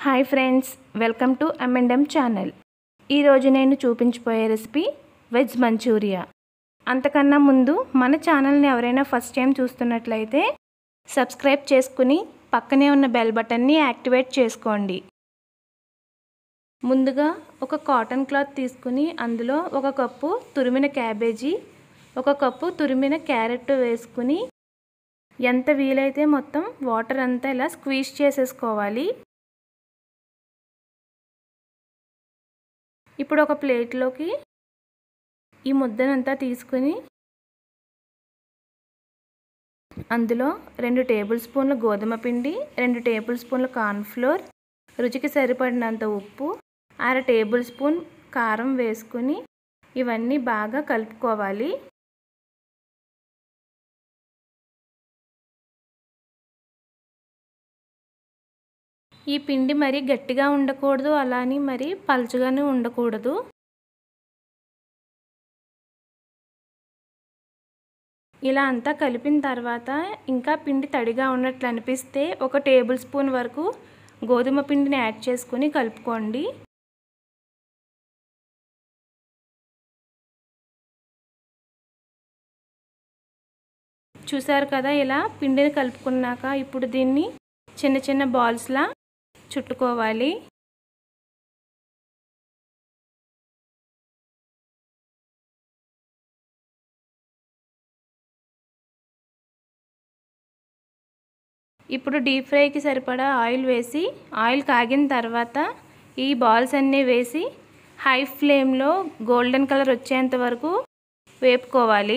hi friends welcome to M and M channel ఈరోజు నేను చూపించబోయే రెసిపీ వెజ్ మంచూరియా అంతకన్నా ముందు మన ఛానల్ని ఎవరైనా ఫస్ట్ టైం చూస్తున్నట్లయితే సబ్స్క్రైబ్ చేసుకుని పక్కనే ఉన్న బెల్ బటన్ని యాక్టివేట్ చేసుకోండి ముందుగా ఒక కాటన్ క్లాత్ తీసుకుని అందులో ఒక కప్పు తురిమిన క్యాబేజీ ఒక కప్పు తురిమిన క్యారెట్ వేసుకుని ఎంత వీలైతే మొత్తం వాటర్ అంతా ఇలా స్క్వీజ్ చేసేసుకోవాలి ఇప్పుడు ఒక ప్లేట్లోకి ఈ ముద్దనంతా తీసుకుని అందులో రెండు టేబుల్ స్పూన్ల గోధుమ పిండి రెండు టేబుల్ స్పూన్ల కార్న్ఫ్లోర్ రుచికి సరిపడినంత ఉప్పు అర టేబుల్ స్పూన్ కారం వేసుకుని ఇవన్నీ బాగా కలుపుకోవాలి ఈ పిండి మరి గట్టిగా ఉండకూడదు అలాని మరి పలుచగానే ఉండకూడదు ఇలా అంతా కలిపిన తర్వాత ఇంకా పిండి తడిగా ఉన్నట్లు అనిపిస్తే ఒక టేబుల్ స్పూన్ వరకు గోధుమ పిండిని యాడ్ చేసుకుని కలుపుకోండి చూసారు కదా ఇలా పిండిని కలుపుకున్నాక ఇప్పుడు దీన్ని చిన్న చిన్న బాల్స్లా చుట్టుకోవాలి ఇప్పుడు డీప్ ఫ్రైకి సరిపడా ఆయిల్ వేసి ఆయిల్ కాగిన తర్వాత ఈ బాల్స్ అన్నీ వేసి హై ఫ్లేమ్లో గోల్డెన్ కలర్ వచ్చేంత వరకు వేపుకోవాలి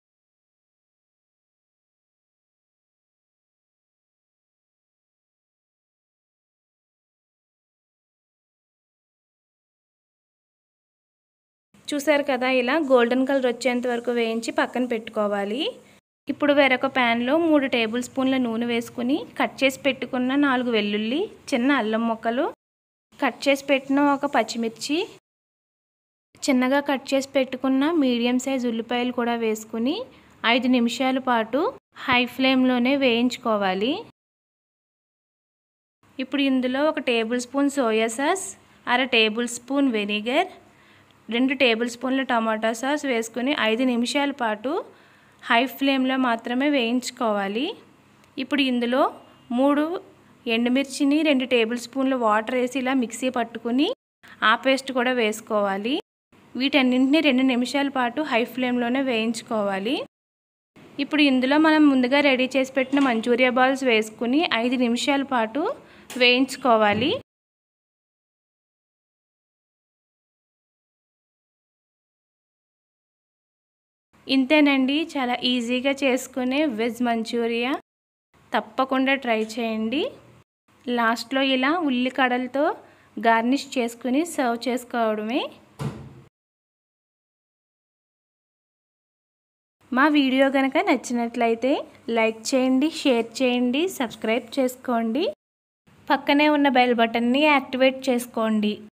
చూసారు కదా ఇలా గోల్డెన్ కలర్ వచ్చేంత వరకు వేయించి పక్కన పెట్టుకోవాలి ఇప్పుడు వేరొక ప్యాన్లో మూడు టేబుల్ స్పూన్ల నూనె వేసుకుని కట్ చేసి పెట్టుకున్న నాలుగు వెల్లుల్లి చిన్న అల్లం ముక్కలు కట్ చేసి పెట్టిన ఒక పచ్చిమిర్చి చిన్నగా కట్ చేసి పెట్టుకున్న మీడియం సైజ్ ఉల్లిపాయలు కూడా వేసుకుని ఐదు నిమిషాల పాటు హై ఫ్లేమ్లోనే వేయించుకోవాలి ఇప్పుడు ఇందులో ఒక టేబుల్ స్పూన్ సోయా సాస్ అర టేబుల్ స్పూన్ వెనిగర్ రెండు టేబుల్ స్పూన్ల టమాటా సాస్ వేసుకుని ఐదు నిమిషాల పాటు హై ఫ్లేమ్లో మాత్రమే వేయించుకోవాలి ఇప్పుడు ఇందులో మూడు ఎండుమిర్చిని రెండు టేబుల్ స్పూన్ల వాటర్ వేసి ఇలా మిక్సీ పట్టుకుని ఆ పేస్ట్ కూడా వేసుకోవాలి వీటన్నింటినీ రెండు నిమిషాల పాటు హై ఫ్లేమ్లోనే వేయించుకోవాలి ఇప్పుడు ఇందులో మనం ముందుగా రెడీ చేసి పెట్టిన మంచూరియా బాల్స్ వేసుకుని ఐదు నిమిషాల పాటు వేయించుకోవాలి ఇంతేనండి చాలా ఈజీగా చేసుకునే వెజ్ మంచూరియా తప్పకుండా ట్రై చేయండి లాస్ట్లో ఇలా ఉల్లికడలతో గార్నిష్ చేసుకుని సర్వ్ చేసుకోవడమే మా వీడియో కనుక నచ్చినట్లయితే లైక్ చేయండి షేర్ చేయండి సబ్స్క్రైబ్ చేసుకోండి పక్కనే ఉన్న బెల్ బటన్ని యాక్టివేట్ చేసుకోండి